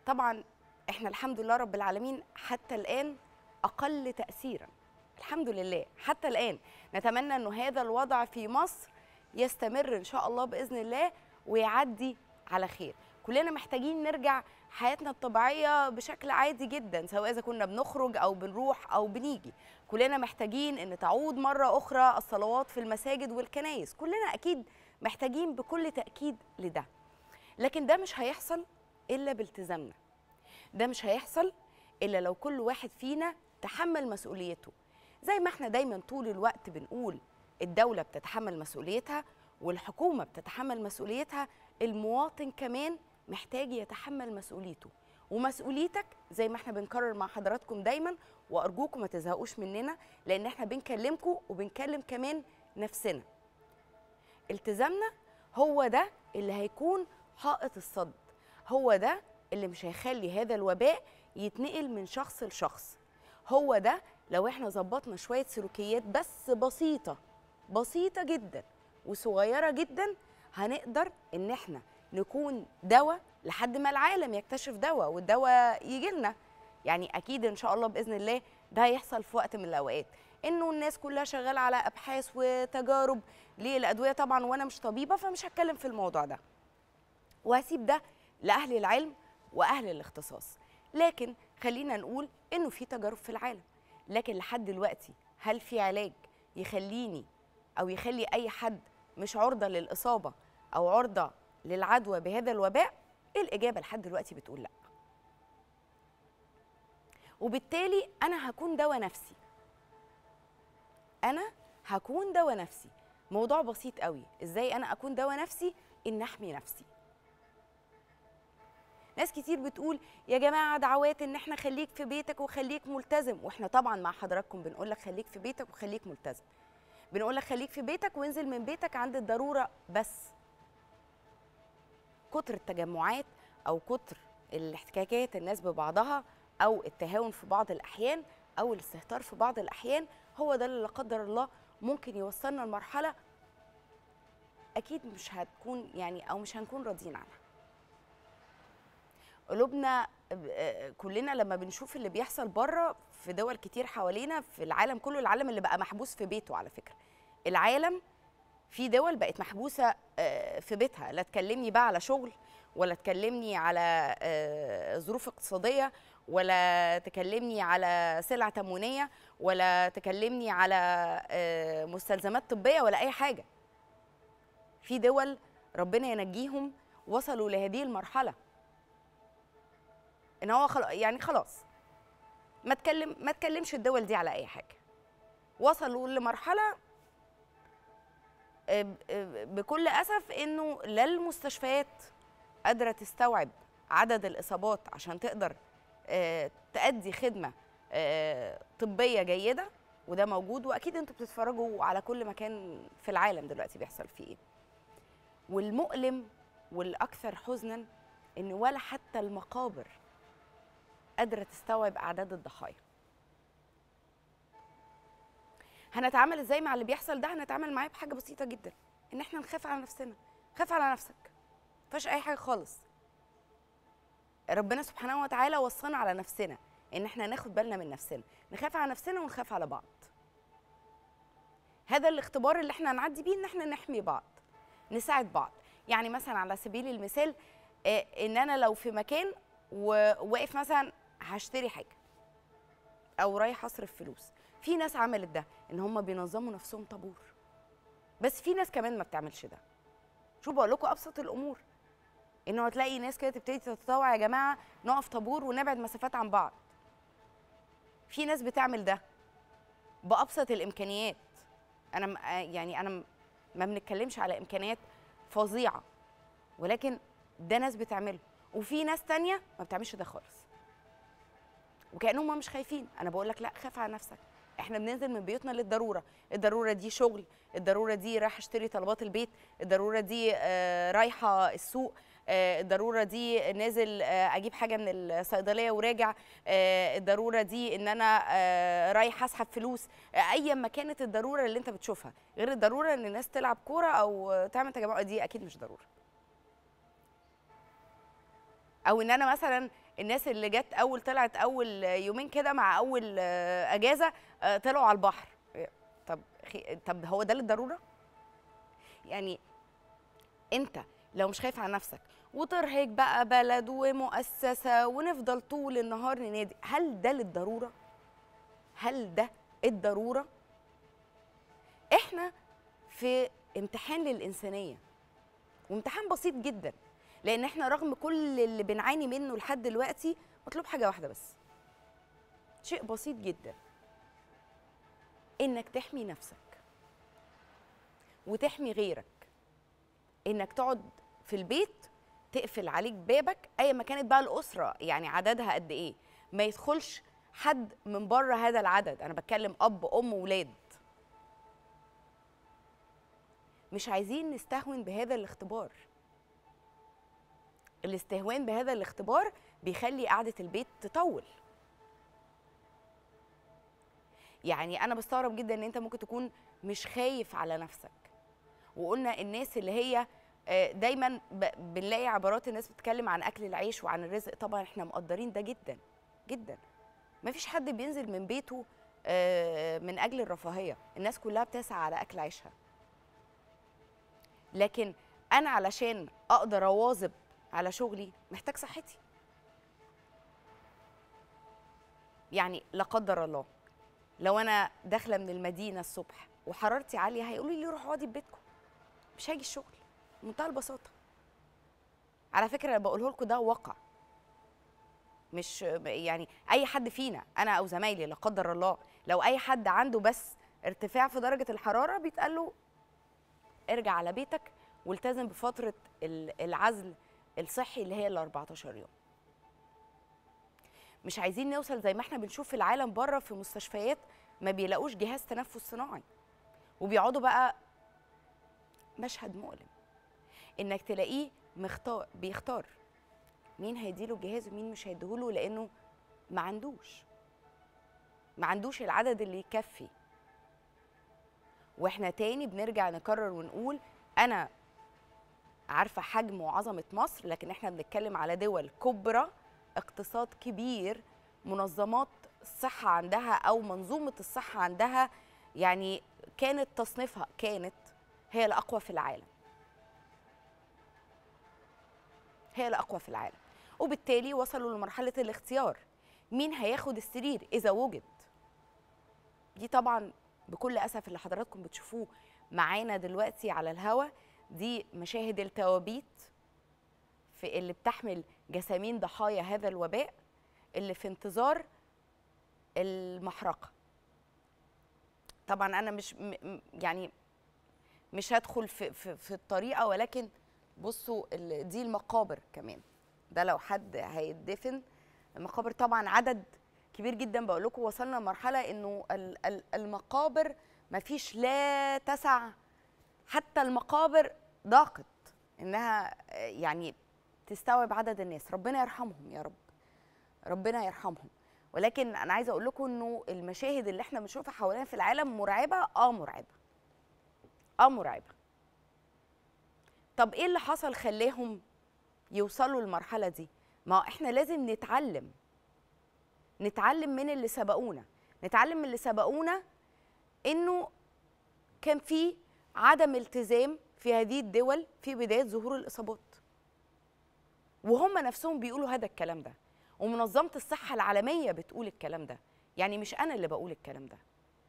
طبعا احنا الحمد لله رب العالمين حتى الان اقل تاثيرا الحمد لله حتى الان نتمنى انه هذا الوضع في مصر يستمر ان شاء الله باذن الله ويعدي على خير كلنا محتاجين نرجع حياتنا الطبيعيه بشكل عادي جدا سواء اذا كنا بنخرج او بنروح او بنيجي كلنا محتاجين ان تعود مره اخرى الصلوات في المساجد والكنائس كلنا اكيد محتاجين بكل تاكيد لده لكن ده مش هيحصل الا بالتزامنا ده مش هيحصل الا لو كل واحد فينا تحمل مسؤوليته زي ما احنا دايما طول الوقت بنقول الدولة بتتحمل مسؤوليتها والحكومة بتتحمل مسؤوليتها المواطن كمان محتاج يتحمل مسؤوليته ومسؤوليتك زي ما احنا بنكرر مع حضراتكم دايما وارجوكم ما تزهقوش مننا لان احنا بنكلمكم وبنكلم كمان نفسنا التزامنا هو ده اللي هيكون حائط الصد هو ده اللي مش هيخلي هذا الوباء يتنقل من شخص لشخص هو ده لو احنا ظبطنا شويه سلوكيات بس بسيطه بسيطه جدا وصغيره جدا هنقدر ان احنا نكون دواء لحد ما العالم يكتشف دواء والدواء يجي لنا يعني اكيد ان شاء الله باذن الله ده هيحصل في وقت من الاوقات انه الناس كلها شغاله على ابحاث وتجارب للادويه طبعا وانا مش طبيبه فمش هتكلم في الموضوع ده وهسيب ده لاهل العلم واهل الاختصاص لكن خلينا نقول انه في تجارب في العالم لكن لحد دلوقتي هل في علاج يخليني او يخلي اي حد مش عرضه للاصابه او عرضه للعدوى بهذا الوباء الاجابه لحد دلوقتي بتقول لا وبالتالي انا هكون دواء نفسي انا هكون دواء نفسي موضوع بسيط قوي ازاي انا اكون دواء نفسي ان احمي نفسي ناس كتير بتقول يا جماعه دعوات ان احنا خليك في بيتك وخليك ملتزم واحنا طبعا مع حضراتكم بنقول لك خليك في بيتك وخليك ملتزم بنقول لك خليك في بيتك وانزل من بيتك عند الضروره بس كتر التجمعات او كتر الاحتكاكات الناس ببعضها او التهاون في بعض الاحيان او الاستهتار في بعض الاحيان هو ده اللي لا قدر الله ممكن يوصلنا لمرحله اكيد مش هتكون يعني او مش هنكون راضيين عنها قلوبنا كلنا لما بنشوف اللي بيحصل بره في دول كتير حوالينا في العالم كله العالم اللي بقى محبوس في بيته على فكره العالم في دول بقت محبوسه في بيتها لا تكلمني بقى على شغل ولا تكلمني على ظروف اقتصاديه ولا تكلمني على سلع تموينيه ولا تكلمني على مستلزمات طبيه ولا اي حاجه في دول ربنا ينجيهم وصلوا لهذه المرحله ان هو خلاص يعني خلاص ما تكلم ما تكلمش الدول دي على اي حاجه وصلوا لمرحله بكل اسف انه لا المستشفيات قادره تستوعب عدد الاصابات عشان تقدر تأدي خدمه طبيه جيده وده موجود واكيد انتوا بتتفرجوا على كل مكان في العالم دلوقتي بيحصل فيه ايه والمؤلم والاكثر حزنا ان ولا حتى المقابر قادره تستوعب اعداد الضحايا هنتعامل ازاي مع اللي بيحصل ده هنتعامل معاه بحاجه بسيطه جدا ان احنا نخاف على نفسنا خاف على نفسك مفيش اي حاجه خالص ربنا سبحانه وتعالى وصانا على نفسنا ان احنا ناخد بالنا من نفسنا نخاف على نفسنا ونخاف على بعض هذا الاختبار اللي احنا هنعدي بيه ان احنا نحمي بعض نساعد بعض يعني مثلا على سبيل المثال ان انا لو في مكان وواقف مثلا هشتري حاجه او رايح اصرف فلوس في ناس عملت ده ان هم بينظموا نفسهم طابور بس في ناس كمان ما بتعملش ده شو بقول لكم ابسط الامور انه هتلاقي ناس كده تبتدي تتطوع يا جماعه نقف طابور ونبعد مسافات عن بعض في ناس بتعمل ده بابسط الامكانيات انا يعني انا ما بنتكلمش على امكانيات فظيعه ولكن ده ناس بتعمله وفي ناس تانية ما بتعملش ده خالص وكانهم مش خايفين انا بقول لك لا خاف على نفسك احنا بننزل من بيوتنا للضروره الضروره دي شغل الضروره دي رايحه اشتري طلبات البيت الضروره دي آه رايحه السوق آه الضروره دي نازل آه اجيب حاجه من الصيدليه وراجع الضروره دي ان انا رايح اسحب فلوس ايا ما كانت الضروره اللي انت بتشوفها غير الضروره ان الناس تلعب كوره او تعمل تجمع دي اكيد مش ضروره او ان انا مثلا الناس اللي جت اول طلعت اول يومين كده مع اول آه، اجازه آه، طلعوا على البحر طب خي- طب هو ده للضروره يعني انت لو مش خايف على نفسك وترهق بقى بلد ومؤسسه ونفضل طول النهار ننادي هل ده للضروره هل ده الضروره احنا في امتحان للانسانيه وامتحان بسيط جدا لان احنا رغم كل اللي بنعاني منه لحد دلوقتي مطلوب حاجه واحده بس شيء بسيط جدا انك تحمي نفسك وتحمي غيرك انك تقعد في البيت تقفل عليك بابك اي ما كانت بقى الاسره يعني عددها قد ايه ما يدخلش حد من بره هذا العدد انا بتكلم اب ام ولاد مش عايزين نستهون بهذا الاختبار الاستهوان بهذا الاختبار بيخلي قعده البيت تطول يعني انا بستغرب جدا ان انت ممكن تكون مش خايف على نفسك وقلنا الناس اللي هي آه، دايما ب- بنلاقي عبارات الناس بتتكلم عن اكل العيش وعن الرزق طبعا احنا مقدرين ده جدا جدا ما فيش حد بينزل من بيته آه، من اجل الرفاهيه الناس كلها بتسعى على اكل عيشها لكن انا علشان اقدر اواظب على شغلي محتاج صحتي يعني لا قدر الله لو انا داخله من المدينه الصبح وحرارتي عاليه هيقولوا لي روحوا اقعدي في بيتكم مش هاجي الشغل بمنتهى البساطه على فكره انا بقوله لكم ده واقع مش يعني اي حد فينا انا او زمايلي لا قدر الله لو اي حد عنده بس ارتفاع في درجه الحراره بيتقال له ارجع على بيتك والتزم بفتره ال- العزل الصحي اللي هي ال 14 يوم مش عايزين نوصل زي ما احنا بنشوف في العالم بره في مستشفيات ما بيلاقوش جهاز تنفس صناعي وبيقعدوا بقى مشهد مؤلم انك تلاقيه مختار بيختار مين هيديله الجهاز ومين مش هيديهوله لانه ما عندوش ما عندوش العدد اللي يكفي واحنا تاني بنرجع نكرر ونقول انا عارفه حجم وعظمه مصر لكن احنا بنتكلم على دول كبرى اقتصاد كبير منظمات الصحه عندها او منظومه الصحه عندها يعني كانت تصنيفها كانت هي الاقوى في العالم هي الاقوى في العالم وبالتالي وصلوا لمرحله الاختيار مين هياخد السرير اذا وجد دي طبعا بكل اسف اللي حضراتكم بتشوفوه معانا دلوقتي على الهوا دي مشاهد التوابيت في اللي بتحمل جسامين ضحايا هذا الوباء اللي في انتظار المحرقه طبعا انا مش م- م- يعني مش هدخل في في, في الطريقه ولكن بصوا ال- دي المقابر كمان ده لو حد هيدفن المقابر طبعا عدد كبير جدا بقول لكم وصلنا لمرحله انه ال- ال- المقابر ما فيش لا تسع حتى المقابر ضاقت انها آه، يعني تستوعب عدد الناس ربنا يرحمهم يا رب ربنا يرحمهم ولكن انا عايزه اقول لكم انه المشاهد اللي احنا بنشوفها حوالينا في العالم مرعبه اه مرعبه اه مرعبه طب ايه اللي حصل خلاهم يوصلوا للمرحله دي ما هو احنا لازم نتعلم نتعلم من اللي سبقونا نتعلم من اللي سبقونا انه كان في عدم التزام في هذه الدول في بدايه ظهور الاصابات وهم نفسهم بيقولوا هذا الكلام ده ومنظمه الصحه العالميه بتقول الكلام ده يعني مش انا اللي بقول الكلام ده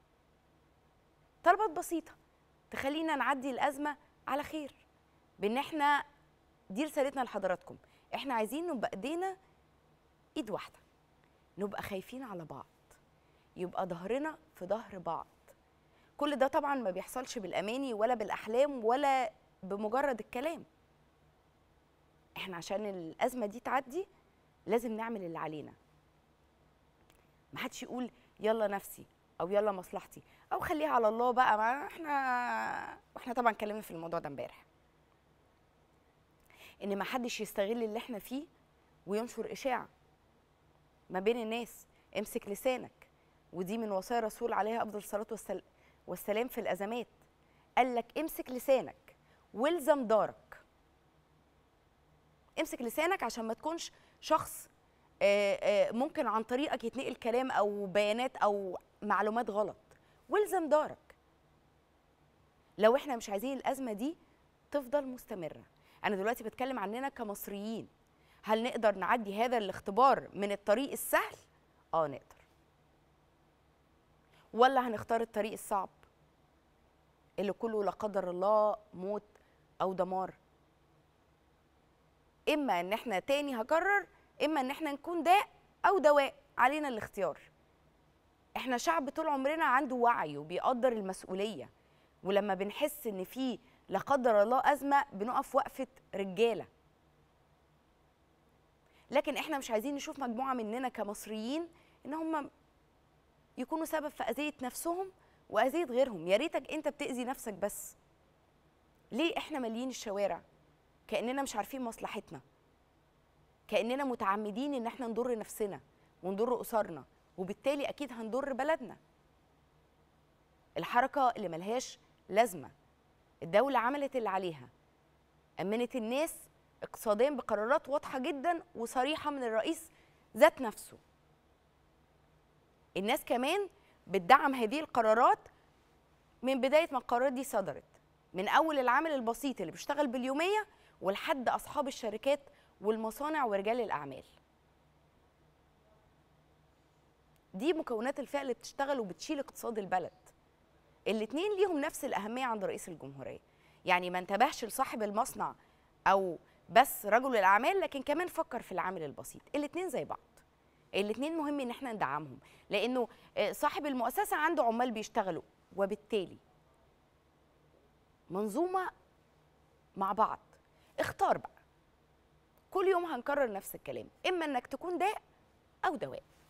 طلبات بسيطه تخلينا نعدي الازمه على خير بان احنا دي رسالتنا لحضراتكم احنا عايزين نبقى ايدينا ايد واحده نبقى خايفين على بعض يبقى ظهرنا في ظهر بعض كل ده طبعا ما بيحصلش بالاماني ولا بالاحلام ولا بمجرد الكلام احنا عشان الازمه دي تعدي لازم نعمل اللي علينا ما حدش يقول يلا نفسي او يلا مصلحتي او خليها على الله بقى ما احنا واحنا طبعا اتكلمنا في الموضوع ده امبارح ان ما حدش يستغل اللي احنا فيه وينشر اشاعه ما بين الناس امسك لسانك ودي من وصايا الرسول عليه افضل الصلاه والسل- والسلام في الازمات قال لك امسك لسانك والزم دارك امسك لسانك عشان ما تكونش شخص آه، آه، ممكن عن طريقك يتنقل كلام او بيانات او معلومات غلط والزم دارك لو احنا مش عايزين الازمه دي تفضل مستمره انا دلوقتي بتكلم عننا كمصريين هل نقدر نعدي هذا الاختبار من الطريق السهل اه نقدر ولا هنختار الطريق الصعب اللي كله لا قدر الله موت او دمار اما ان احنا تاني هكرر اما ان احنا نكون داء او دواء علينا الاختيار احنا شعب طول عمرنا عنده وعي وبيقدر المسؤوليه ولما بنحس ان في لا قدر الله ازمه بنقف وقفه رجاله لكن احنا مش عايزين نشوف مجموعه مننا كمصريين ان هم يكونوا سبب في اذيه نفسهم واذيه غيرهم يا ريتك انت بتاذي نفسك بس ليه احنا مالين الشوارع كاننا مش عارفين مصلحتنا كاننا متعمدين ان احنا نضر نفسنا ونضر اسرنا وبالتالي اكيد هنضر بلدنا الحركه اللي ملهاش لازمه الدوله عملت اللي عليها امنت الناس اقتصاديا بقرارات واضحه جدا وصريحه من الرئيس ذات نفسه الناس كمان بتدعم هذه القرارات من بدايه ما القرارات دي صدرت من اول العامل البسيط اللي بيشتغل باليوميه ولحد اصحاب الشركات والمصانع ورجال الاعمال دي مكونات الفئه اللي بتشتغل وبتشيل اقتصاد البلد الاتنين ليهم نفس الاهميه عند رئيس الجمهوريه يعني ما انتبهش لصاحب المصنع او بس رجل الاعمال لكن كمان فكر في العامل البسيط الاتنين زي بعض الاتنين مهم ان احنا ندعمهم لانه آه، صاحب المؤسسه عنده عمال بيشتغلوا وبالتالي منظومه مع بعض اختار بقى كل يوم هنكرر نفس الكلام اما انك تكون داء او دواء